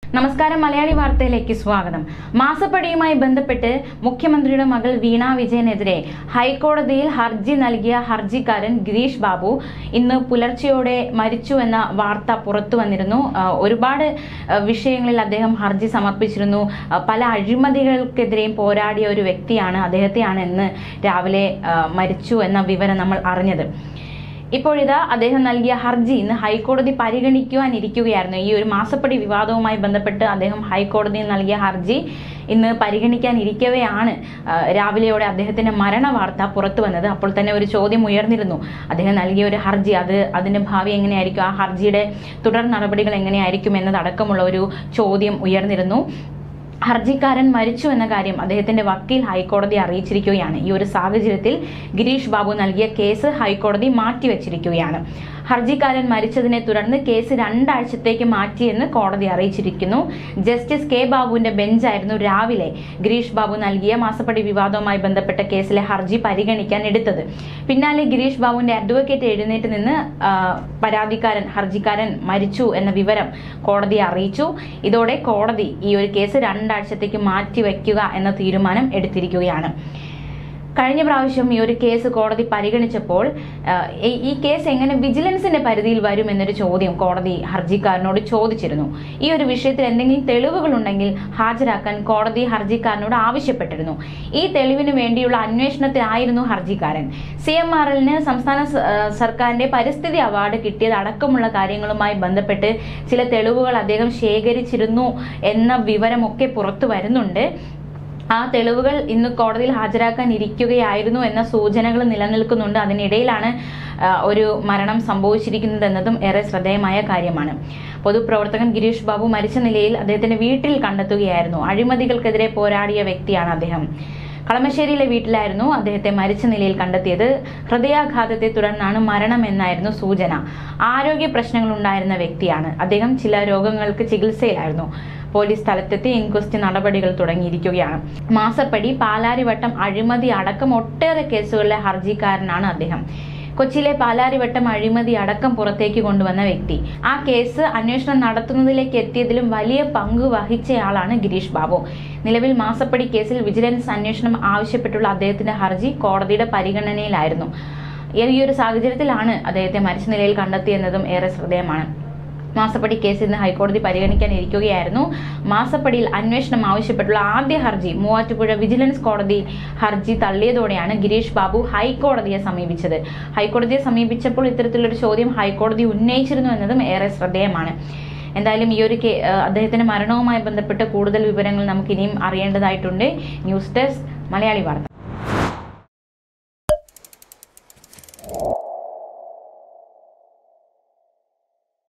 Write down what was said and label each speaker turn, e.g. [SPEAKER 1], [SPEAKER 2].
[SPEAKER 1] നമസ്കാരം മലയാളി വാർത്തയിലേക്ക് സ്വാഗതം മാസപ്പടിയുമായി ബന്ധപ്പെട്ട് മുഖ്യമന്ത്രിയുടെ മകൾ വീണ വിജയനെതിരെ ഹൈക്കോടതിയിൽ ഹർജി നൽകിയ ഹർജിക്കാരൻ ഗിരീഷ് ബാബു ഇന്ന് പുലർച്ചെയോടെ മരിച്ചു എന്ന വാർത്ത പുറത്തു വന്നിരുന്നു ആ, ഒരുപാട് ആ, വിഷയങ്ങളിൽ അദ്ദേഹം ഹർജി സമർപ്പിച്ചിരുന്നു ആ, പല അഴിമതികൾക്കെതിരെയും പോരാടിയ ഒരു വ്യക്തിയാണ് അദ്ദേഹത്തെയാണ് ഇന്ന് രാവിലെ ആ, മരിച്ചു എന്ന വിവരം നമ്മൾ അറിഞ്ഞത് ഇപ്പോഴിതാ അദ്ദേഹം നൽകിയ ഹർജി ഇന്ന് ഹൈക്കോടതി പരിഗണിക്കുവാനിരിക്കുകയായിരുന്നു ഈ ഒരു മാസപ്പടി വിവാദവുമായി ബന്ധപ്പെട്ട് അദ്ദേഹം ഹൈക്കോടതിയിൽ നൽകിയ ഹർജി ഇന്ന് പരിഗണിക്കാനിരിക്കവെയാണ് ആ, രാവിലെയോടെ അദ്ദേഹത്തിന്റെ മരണ വാർത്ത പുറത്തു വന്നത് അപ്പോൾ തന്നെ ഒരു ചോദ്യം ഉയർന്നിരുന്നു അദ്ദേഹം നൽകിയ ഒരു ഹർജി അത് അതിന്റെ ഭാവി എങ്ങനെയായിരിക്കും ആ ഹർജിയുടെ തുടർ നടപടികൾ എങ്ങനെയായിരിക്കും എന്നതടക്കമുള്ള ഒരു ചോദ്യം ഉയർന്നിരുന്നു ഹർജിക്കാരൻ മരിച്ചു എന്ന കാര്യം അദ്ദേഹത്തിന്റെ വക്കീൽ ഹൈക്കോടതി അറിയിച്ചിരിക്കുകയാണ് ഈ ഒരു സാഹചര്യത്തിൽ ഗിരീഷ് ബാബു നൽകിയ കേസ് ഹൈക്കോടതി മാറ്റിവെച്ചിരിക്കുകയാണ് ഹർജിക്കാരൻ മരിച്ചതിനെ തുടർന്ന് കേസ് രണ്ടാഴ്ചത്തേക്ക് മാറ്റിയെന്ന് കോടതി അറിയിച്ചിരിക്കുന്നു ജസ്റ്റിസ് കെ ബാബുവിന്റെ ബെഞ്ചായിരുന്നു രാവിലെ ഗിരീഷ് ബാബു നൽകിയ മാസപ്പടി വിവാദവുമായി ബന്ധപ്പെട്ട കേസിലെ ഹർജി പരിഗണിക്കാൻ എടുത്തത് പിന്നാലെ ഗിരീഷ് ബാബുവിന്റെ അഡ്വക്കേറ്റ് എഴുന്നേറ്റ് നിന്ന് ആ, പരാതിക്കാരൻ ഹർജിക്കാരൻ മരിച്ചു എന്ന വിവരം കോടതിയെ അറിയിച്ചു ഇതോടെ കോടതി ഈ ഒരു കേസ് രണ്ടാഴ്ചത്തേക്ക് മാറ്റിവെക്കുക എന്ന തീരുമാനം എടുത്തിരിക്കുകയാണ് കഴിഞ്ഞ പ്രാവശ്യം ഈ ഒരു കേസ് കോടതി പരിഗണിച്ചപ്പോൾ ആ, ഈ- ഈ കേസ് എങ്ങനെ വിജിലൻസിന്റെ പരിധിയിൽ വരും എന്നൊരു ചോദ്യം കോടതി ഹർജിക്കാരനോട് ചോദിച്ചിരുു ഈ ഒരു വിഷയത്തിൽ എന്തെങ്കിലും തെളിവുകൾ ഉണ്ടെങ്കിൽ ഹാജരാക്കാൻ കോടതി ഹർജിക്കാരനോട് ആവശ്യപ്പെട്ടിരുന്നു ഈ തെളിവിന് വേണ്ടിയുള്ള അന്വേഷണത്തിലായിരുന്നു ഹർജിക്കാരൻ സി എം ആർ എല്ലിന് സംസ്ഥാന സ- ആ, സർക്കാരിന്റെ പരിസ്ഥിതി അവാർഡ് കിട്ടിയത് അടക്കമുള്ള കാര്യങ്ങളുമായി ബന്ധപ്പെട്ട് ചില തെളിവുകൾ അദ്ദേഹം ശേഖരിച്ചിരുന്നു എന്ന വിവരമൊക്കെ പുറത്തു വരുന്നുണ്ട് ആ തെളിവുകൾ ഇന്ന് കോടതിയിൽ ഹാജരാക്കാൻ ഇരിക്കുകയായിരുന്നു എന്ന സൂചനകൾ നിലനിൽക്കുന്നുണ്ട് അതിനിടയിലാണ് ആ, ഒരു മരണം സംഭവിച്ചിരിക്കുന്നത് എന്നതും ഏറെ ശ്രദ്ധേയമായ കാര്യമാണ് പൊതുപ്രവർത്തകൻ ഗിരീഷ് ബാബു മരിച്ച നിലയിൽ അദ്ദേഹത്തിന്റെ വീട്ടിൽ കണ്ടെത്തുകയായിരുന്നു അഴിമതികൾക്കെതിരെ പോരാടിയ വ്യക്തിയാണ് അദ്ദേഹം കളമശ്ശേരിയിലെ വീട്ടിലായിരുന്നു അദ്ദേഹത്തെ മരിച്ച നിലയിൽ കണ്ടെത്തിയത് ഹൃദയാഘാതത്തെ തുടർന്നാണ് മരണം എന്നായിരുന്നു സൂചന ആരോഗ്യ പ്രശ്നങ്ങൾ ഉണ്ടായിരുന്ന വ്യക്തിയാണ് അദ്ദേഹം ചില രോഗങ്ങൾക്ക് ചികിത്സയിലായിരുന്നു പോലീസ് സ്ഥലത്തെത്തി ഇൻക്വസ്റ്റ് നടപടികൾ തുടങ്ങിയിരിക്കുകയാണ് മാസപ്പടി പാലാരിവട്ടം അഴിമതി അടക്കം ഒട്ടേറെ കേസുകളിലെ ഹർജിക്കാരനാണ് അദ്ദേഹം കൊച്ചിയിലെ പാലാരിവട്ടം അഴിമതി അടക്കം പുറത്തേക്ക് കൊണ്ടുവന്ന വ്യക്തി ആ കേസ് അന്വേഷണം നടത്തുന്നതിലേക്ക് എത്തിയതിലും വലിയ പങ്ക് വഹിച്ചയാളാണ് ഗിരീഷ് ബാബു നിലവിൽ മാസപ്പടി കേസിൽ വിജിലൻസ് അന്വേഷണം ആവശ്യപ്പെട്ടുള്ള അദ്ദേഹത്തിന്റെ ഹർജി കോടതിയുടെ പരിഗണനയിലായിരുന്നു ഈ ഒരു സാഹചര്യത്തിലാണ് അദ്ദേഹത്തെ മരിച്ച നിലയിൽ കണ്ടെത്തിയെന്നതും ഏറെ ശ്രദ്ധേയമാണ് മാസപ്പടി കേസ് ഇന്ന് ഹൈക്കോടതി പരിഗണിക്കാൻ ഇരിക്കുകയായിരുന്നു മാസപ്പടിയിൽ അന്വേഷണം ആവശ്യപ്പെട്ടുള്ള ആദ്യ ഹർജി മൂവാറ്റുപുഴ വിജിലൻസ് കോടതി ഹർജി തള്ളിയതോടെയാണ് ഗിരീഷ് ബാബു ഹൈക്കോടതിയെ സമീപിച്ചത് ഹൈക്കോടതിയെ സമീപിച്ചപ്പോൾ ഇത്തരത്തിലൊരു ചോദ്യം ഹൈക്കോടതി ഉന്നയിച്ചിരുന്നു എന്നതും ഏറെ ശ്രദ്ധേയമാണ് എന്തായാലും ഈ ഒരു കേ- ഏഹ് അദ്ദേഹത്തിന്റെ മരണവുമായി ബന്ധപ്പെട്ട് കൂടുതൽ വിവരങ്ങൾ നമുക്ക് ഇനിയും അറിയേണ്ടതായിട്ടുണ്ട് ന്യൂസ് ഡെസ്ക് മലയാളി വാർത്ത